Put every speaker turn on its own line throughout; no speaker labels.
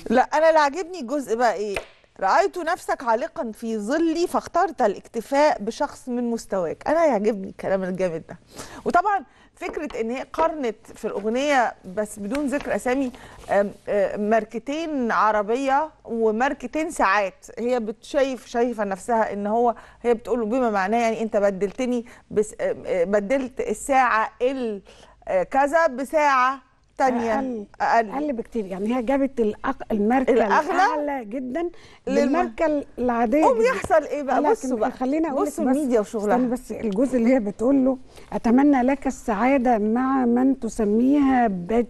لا انا اللي عاجبني الجزء بقى ايه رأيت نفسك عالقا في ظلي فاخترت الاكتفاء بشخص من مستواك انا يعجبني الكلام الجامد ده وطبعا فكرة ان هي قارنت في الاغنية بس بدون ذكر اسامي آم، آم، ماركتين عربية وماركتين ساعات هي بتشايف شايفة نفسها ان هو هي بتقول له بما معناه يعني انت بدلتني بس آم، آم، بدلت الساعة ال آه، كذا بساعة تانية
اقل
اقل
اقل بكتير يعني هي جابت الأق... الماركه
الأغلى
الاعلى جدا
للم-
بالماركه العاديه
قوم
جداً.
يحصل ايه بقى
لكن
بصوا بقى
خليني اقول لك
بصوا
بس
الميديا
استني
وشغلها
بس الجزء اللي هي بتقول له اتمنى لك السعاده مع من تسميها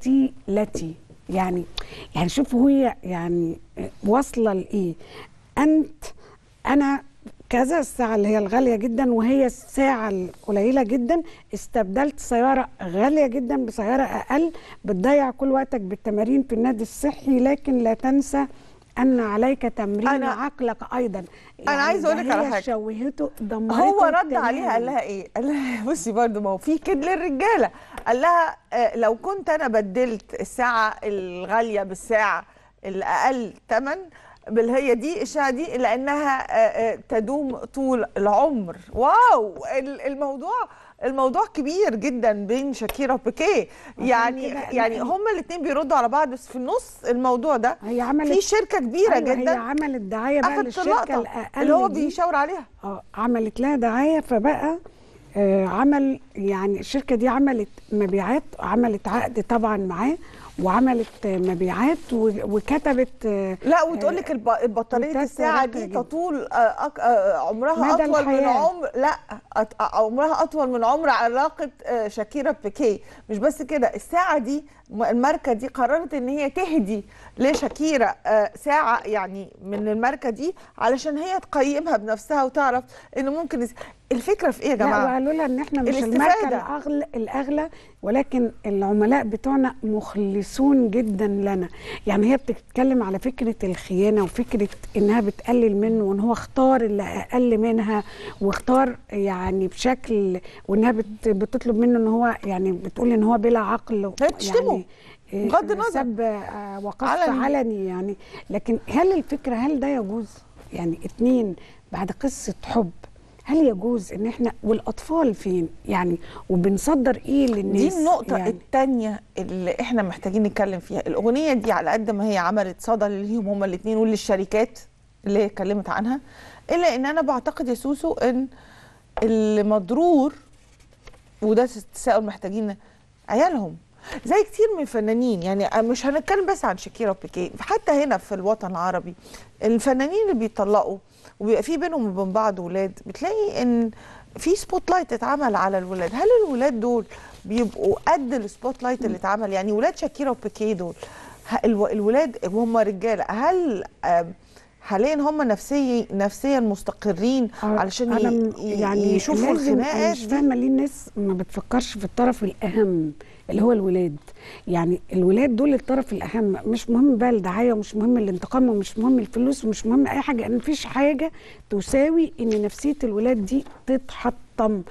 بديلتي يعني يعني شوف هي يعني واصله لايه انت انا كذا الساعة اللي هي الغالية جدا وهي الساعة القليلة جدا استبدلت سيارة غالية جدا بسيارة أقل بتضيع كل وقتك بالتمارين في النادي الصحي لكن لا تنسى أن عليك تمرين
أنا-
عقلك أيضا
أنا عايزة أقول لك
ده
على
هي
حاجة.
شوهته دمرته
هو رد
تماماً.
عليها قال لها ايه قال لها بصي برضو ما هو في كده للرجاله قال لها آه، لو كنت انا بدلت الساعه الغاليه بالساعه الاقل ثمن بل هي دي الساعه دي لانها آه، آه، تدوم طول العمر واو ال- الموضوع الموضوع كبير جدا بين شاكيرا وبيكيه يعني
كده
يعني
أنا-
هما الاثنين بيردوا على بعض بس في النص الموضوع ده
هي عملت
في شركه كبيره
أيوة هي
جدا
عملت دعاية بقى
اخذت
للشركة
اللقطه
الأقل
اللي هو
دي.
بيشاور عليها
اه عملت لها دعايه فبقى آه عمل يعني الشركه دي عملت مبيعات عملت عقد طبعا معاه وعملت آه، مبيعات و- وكتبت آه
لا وتقول لك الب- البطاريه
روتات
الساعه
راقية
دي
جدا.
تطول آه، أك- آه، عمرها
مدى
اطول من
الحياة.
عمر لا أط- عمرها اطول من عمر علاقه آه، شاكيرا بيكيه مش بس كده الساعه دي م- الماركه دي قررت ان هي تهدي لشاكيرا آه، ساعه يعني من الماركه دي علشان هي تقيمها بنفسها وتعرف انه ممكن يس- الفكره في ايه يا
لا
جماعه
وقالوا لها ان احنا مش
الاستفادة.
الماركه الاغلى الاغلى ولكن العملاء بتوعنا مخلصون جدا لنا يعني هي بتتكلم على فكره الخيانه وفكره انها بتقلل منه وان هو اختار اللي اقل منها واختار يعني بشكل وانها بت بتطلب منه ان هو يعني بتقول ان هو بلا عقل
هي بتشتمه.
إيه،
بغض النظر.
سب آه، وقف
علني.
علني يعني لكن هل الفكره هل ده يجوز يعني اتنين بعد قصه حب هل يجوز ان احنا والاطفال فين يعني وبنصدر ايه للناس
دي النقطة
يعني
التانية اللي احنا محتاجين نتكلم فيها الأغنية دي على قد ما هي عملت صدى ليهم هما الاتنين وللشركات اللي هي اتكلمت عنها إلا إن أنا بعتقد يا سوسو إن اللي مضرور وده تساؤل محتاجين عيالهم زي كتير من الفنانين يعني مش هنتكلم بس عن شاكيرا وبيكيه حتى هنا في الوطن العربي الفنانين اللي بيطلقوا وبيبقى في بينهم وبين بعض ولاد بتلاقي ان في سبوت لايت اتعمل على الولاد هل الولاد دول بيبقوا قد السبوت لايت اللي اتعمل يعني ولاد شاكيرا وبيكيه دول ه- الو- الولاد وهم رجاله هل آم، حاليا هم نفسي نفسيا مستقرين
آه،
علشان
أنا
ي-
م-
ي-
يعني
يشوفوا
لازم- أنا
الخناقات
مش
دي
فاهمه ليه الناس ما بتفكرش في الطرف الاهم اللي هو الولاد يعني الولاد دول الطرف الاهم مش مهم بقى الدعايه ومش مهم الانتقام ومش مهم الفلوس ومش مهم اي حاجه ان مفيش حاجه تساوي ان نفسيه الولاد دي تتحطم